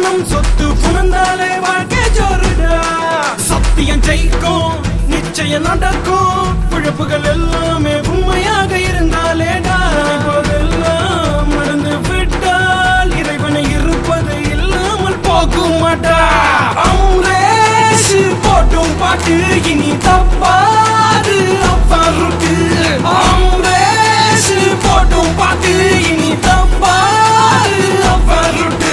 நம் சொத்து புணர்ந்தாலே வாழ்க்கை ஜோருடா சத்தியம் ஜெயிக்கும் நிச்சயம் நடக்கும் பிழப்புகள் எல்லாமே உண்மையாக இருந்தாலேடா இப்போதெல்லாம் நடந்து விட்டால் இறைவனை இருப்பது இல்லாமல் போகுமாடா அம்ரேஷ் போட்டும் பாட்டு இனி தப்பாது அப்பாருக்கு அம்ரேஷ் போட்டும் பாட்டு இனி தப்பாது அப்பாருக்கு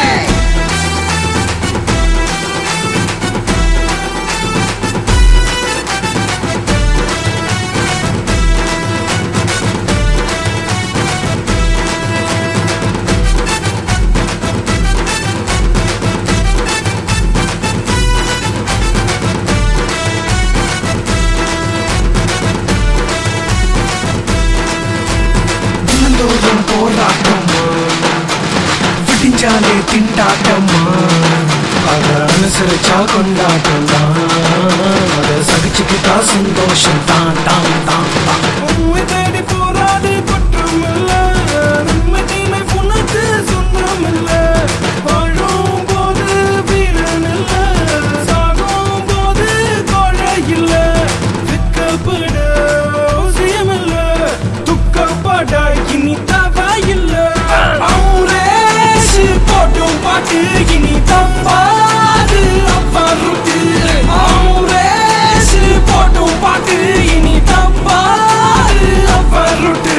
தினந்தோறும் போராட்டமா விடிஞ்சாலே திண்டாட்டமா அத அனுசரிச்சா கொண்டாட்டம் தான் அத சகிச்சுக்கிட்டா சந்தோஷம் தான் தான் தான் தான் உண்மை தேடி போராடி குற்றமில்ல நன்மை தீமை புனத்து சொந்தமில்ல வாழும் போது வீரன் இல்ல சாகும் போது கோழை இல்ல விற்கப்பட அவசியமில்ல துக்கப்பட இனி தவா இல்ல அவுரேஷ் போட்டும் பாட்டு இனி தப்பாது அப்பா ருட்டு அவுரேஷ் போட்டும் பாட்டு இனி தப்பாது அப்பா ருட்டு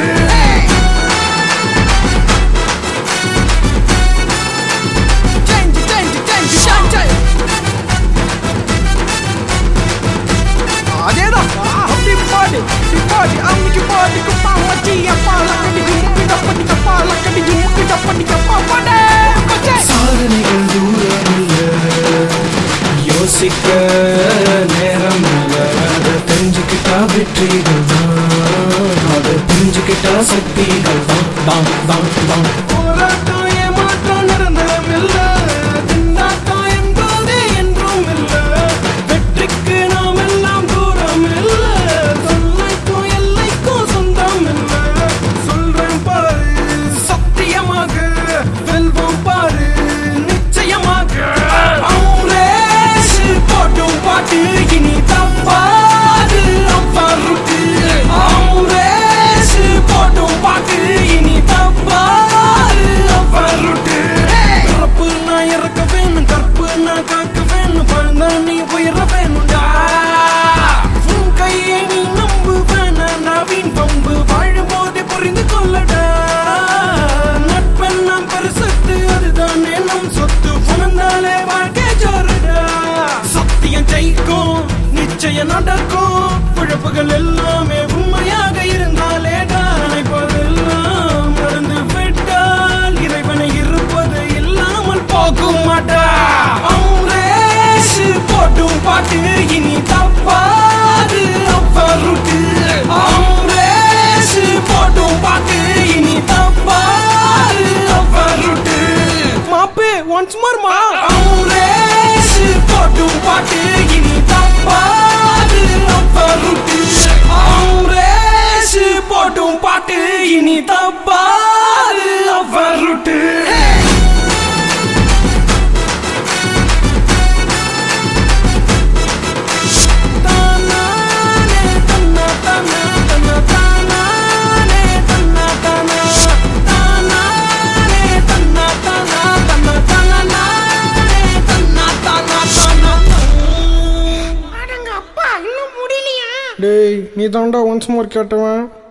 Change, change, change, change, change. அதேதான் அப்படி பாடு இப்படி பாடு அம்மிக்கு பாட்டுக்கு பாமச்சி அப்பா லக்கடிக்கு முக்கு டப்படிக்க பா லக்கடிக்கு முக்கு டப்படிக்க பா பாடு சாதனைகள் தூரம் இல்ல யோசிக்க நேரம் இல்ல அதை தெரிஞ்சுக்கிட்டா வெற்றிகள் தான் அதை புரிஞ்சுக்கிட்டா சக்திகள் தான் தான் தான் தான் போராட்டம் ஏமாற்றம் நிரந்தரம் இல்ல திண்டாட்டம் என்பது என்றும் இல்ல வெற்றிக்கு நாம் எல்லாம் தூரம் இல்ல தொல்லைக்கும் எல்லைக்கும் சொந்தம் இல்ல சொல்றேன் பாரு சத்தியமாக வெல்வோம் பாரு நிச்சயமாக அவுரேஷ் போட்டும் பாட்டு இனி தப்பாது அப்பா ருக்கு அவுரேஷ் போட்டும் பாட்டு இனி தப்பாது அப்பா ருக்கு கற்பு நான் இறக்க வேணும் கற்பு நான் காக்க வேணும் பழந்தா நீ உயர வேணும்டா உன் கையை நீ நம்பு வேணாம் நவீன் பம்பு வாழும்போது புரிந்து கொள்ளடா நட்பெல்லாம் பெருசத்து அதுதானே நம் சொத்து புணர்ந்தாலே வாழ்க்கை ஜோருடா சத்தியம் ஜெயிக்கும் நிச்சயம் நடக்கும் பிழப்புகள் எல்லாமே உண்மையாக இருந்தாலேடா நினைப்பதெல்லாம் நடந்து விட்டால் இறைவனை இருப்பது இல்லாமல் போகுமாடா அவுரேஷ் போட்டும் பாட்டு இனி தப்பாது அப்பா ருக்கு அவுரேஷ் போட்டும் பாட்டு இனி தப்பாது அப்பா ருக்கு மாப்பே ஒன்ஸ் மோர் மா அவுரேஷ் போட்டும் பாட்டு இனி தப்பாது அப்பா ருக்கு அவுரேஷ் போட்டும் பாட்டு இனி தப்பாது அப்பா ருக்கு அடங்க அப்பா இன்னும் முடியலையா டேய் நீ தாண்டா ஒன்ஸ் மோர் கேட்டவன்